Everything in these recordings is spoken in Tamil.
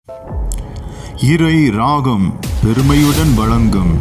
இறை ராகம் பெருமையுடன் வழங்கும்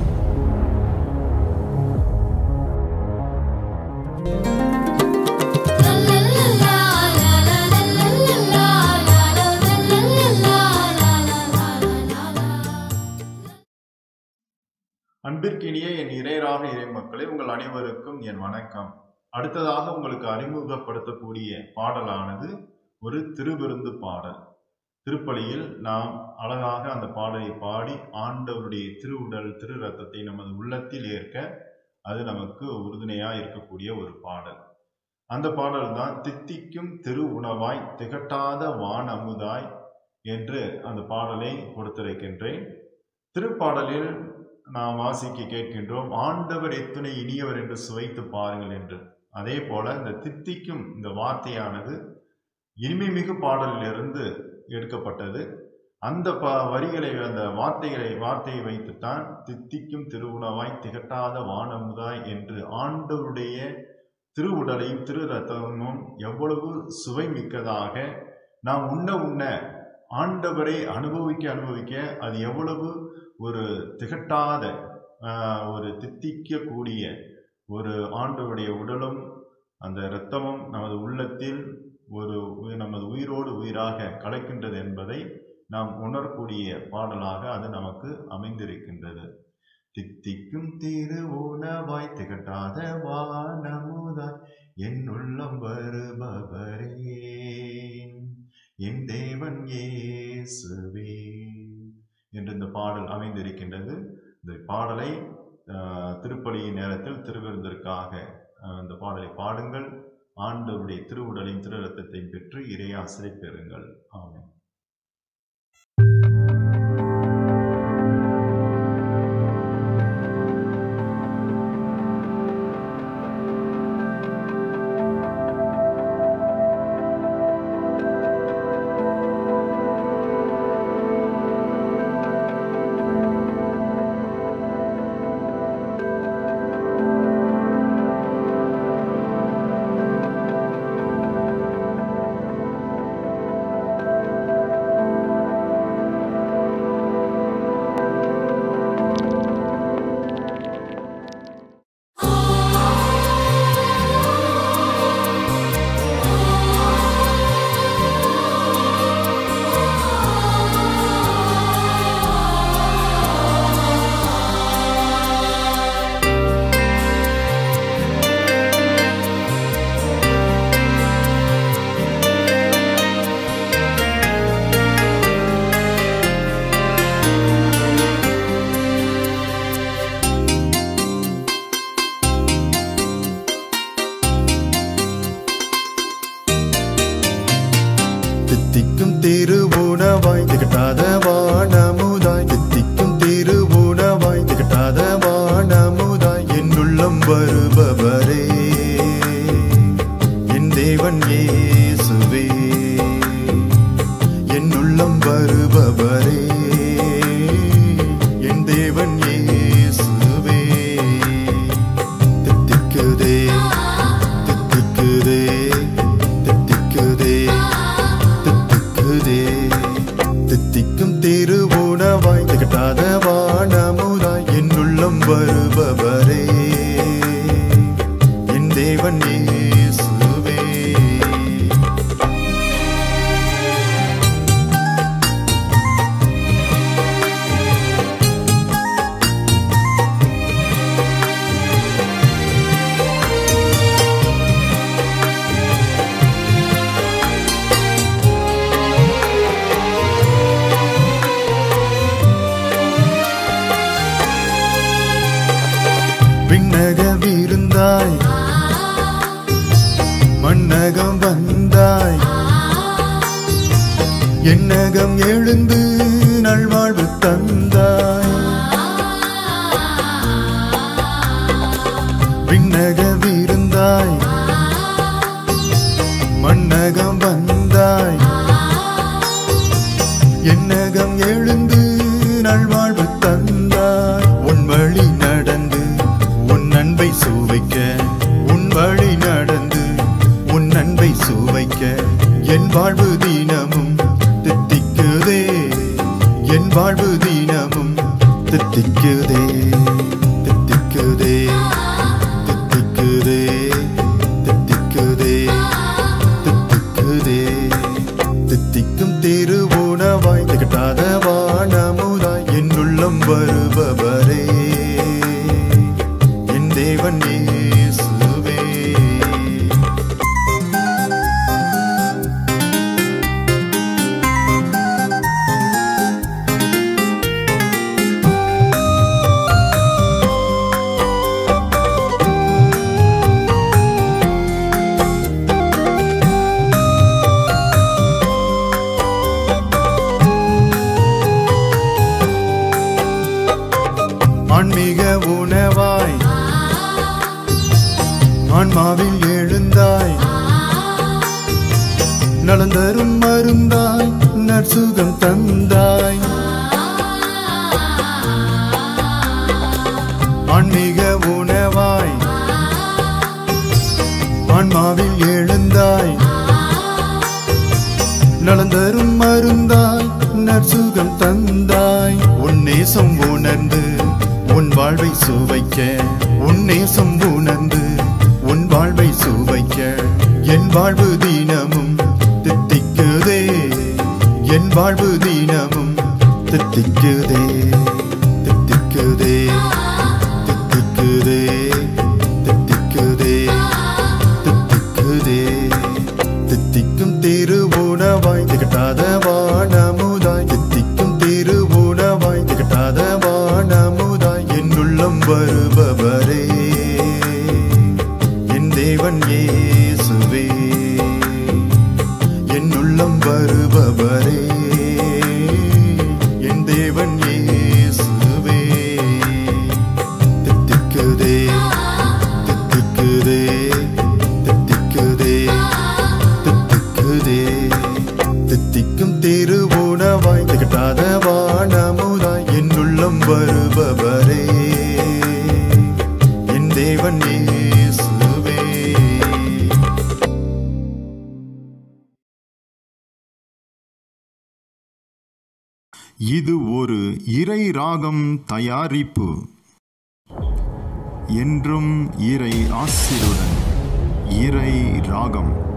அன்பிற்கினிய என் இறையராக இறை மக்களே உங்கள் அனைவருக்கும் என் வணக்கம் அடுத்ததாக உங்களுக்கு அறிமுகப்படுத்தக்கூடிய பாடலானது ஒரு திருவிருந்து பாடல் திருப்பலியில் நாம் அழகாக அந்த பாடலை பாடி ஆண்டவருடைய திருவுடல் திரு ரத்தத்தை நமது உள்ளத்தில் ஏற்க அது நமக்கு உறுதுணையாக இருக்கக்கூடிய ஒரு பாடல் அந்த பாடல் தான் தித்திக்கும் திரு உணவாய் திகட்டாத வான் அமுதாய் என்று அந்த பாடலை கொடுத்திருக்கின்றேன் திருப்பாடலில் நாம் வாசிக்க கேட்கின்றோம் ஆண்டவர் எத்துணை இனியவர் என்று சுவைத்து பாருங்கள் என்று அதே போல இந்த தித்திக்கும் இந்த வார்த்தையானது இனிமை மிகு பாடலிலிருந்து எடுக்கப்பட்டது அந்த ப வரிகளை அந்த வார்த்தைகளை வார்த்தையை வைத்துத்தான் தித்திக்கும் திருவுணவாய் திகட்டாத வானமுதாய் என்று ஆண்டவருடைய திருவுடலையும் திரு ரத்தமும் எவ்வளவு சுவை மிக்கதாக நாம் உண்ண உண்ண ஆண்டவரை அனுபவிக்க அனுபவிக்க அது எவ்வளவு ஒரு திகட்டாத ஆஹ், ஒரு தித்திக்கக்கூடிய ஒரு ஆண்டவருடைய உடலும் அந்த இரத்தமும் நமது உள்ளத்தில் ஒரு உயிர்- நமது உயிரோடு உயிராக கலக்கின்றது என்பதை நாம் உணரக்கூடிய பாடலாக அது நமக்கு அமைந்திருக்கின்றது தித்திக்கும் திரு உணவாய் திகட்டாத வானமுதாய் என் உள்ளம் வருபவரே என் தேவன் இயேசுவே என்று இந்த பாடல் அமைந்திருக்கின்றது இந்த பாடலை ஆஹ், திருப்பலியின் நேரத்தில் திருவிருந்திற்காக ஆஹ், இந்த பாடலை பாடுங்கள் ஆண்டவருடைய திருவுடலையும் திரு ரத்தத்தையும் பெற்று இறையாசிரை பெறுங்கள் ஆமென் தித்திக்கும் திருவுணவாய் திகட்டாத வானமுதாய் தித்திக்கும் திருவுணவாய் திகட்டாத வானமுதாய் என் உள்ளம் வருபவரே என் தேவன் இயேசுவே என் உள்ளம் வருபவரே என் தேவன் இயேசுவே தித்திக்குதே தித்திக்குதே தித்திக்குதே தித்திக்குதே தித்திக்கும் திருவுணவாய் திகட்டாத வானமுதாய் என் உள்ளம் வருபவரே என் தேவன் இயேசுவே விண்ணக விருந்தாய் மண்ணகம் வந்தாய் என்னகம் எழுந்து நல்வாழ்வு தந்தாய் விண்ணக விருந்தாய் மண்ணகம் வந்தாய் என்னகம் எழுந்து நல்வாழ்வு தந்தாய் உன் வழி நடந்து உன் அன்பை சுவைக்க உன் வழி நடந்து உன் அன்பை சுவைக்க என் வாழ்வு தினமும் தித்திக்குதே என் வாழ்வு தினமும் தித்திக்குதே தித்திக்குதே தித்திக்குதே தித்திக்குதே தித்திக்குதே தித்திக்கும் திருவுணவாய் திகட்டாத வானமுதாய் என் உள்ளம் வருபவரே என் தேவன் இயேசுவே ஆன்மீக உணவாய் ஆன்மாவில் எழுந்தாய் நலந்தரும் மருந்தாய் நற்சுகம் தந்தாய் ஆன்மீக உணவாய் ஆன்மாவில் எழுந்தாய் நலந்தரும் மருந்தாய் நற்சுகம் தந்தாய் உன் நேசம் உணர்ந்து உன் வாழ்வை சுவைக்க உன் நேசம் உணர்ந்து உன் வாழ்வை சுவைக்க என் வாழ்வு தினமும் தித்திக்குதே என் வாழ்வு தினமும் தித்திக்குதே தித்திக்குதே தித்திக்குதே தித்திக்குதே தித்திக்குதே தித்திக்கும் திருவுணவாய் திகட்டாத வானமுதாய் தித்திக்கும் திருவுணவாய் திகட்டாத வானமுதாய் என் உள்ளம் வருபவரே என் தேவன் இயேசுவே என் உள்ளம் வருபவரே என் தேவன் இயேசுவே தித்திக்குதே தித்திக்குதே தித்திக்குதே தித்திக்குதே தித்திக்கும் திருவுணவாய் திகட்டாத வானமுதாய் என் உள்ளம் வருபவரே என் தேவன் இயேசுவே இது ஒரு இறை ராகம் தயாரிப்பு என்றும் இறை ஆசிருடன் இறை ராகம்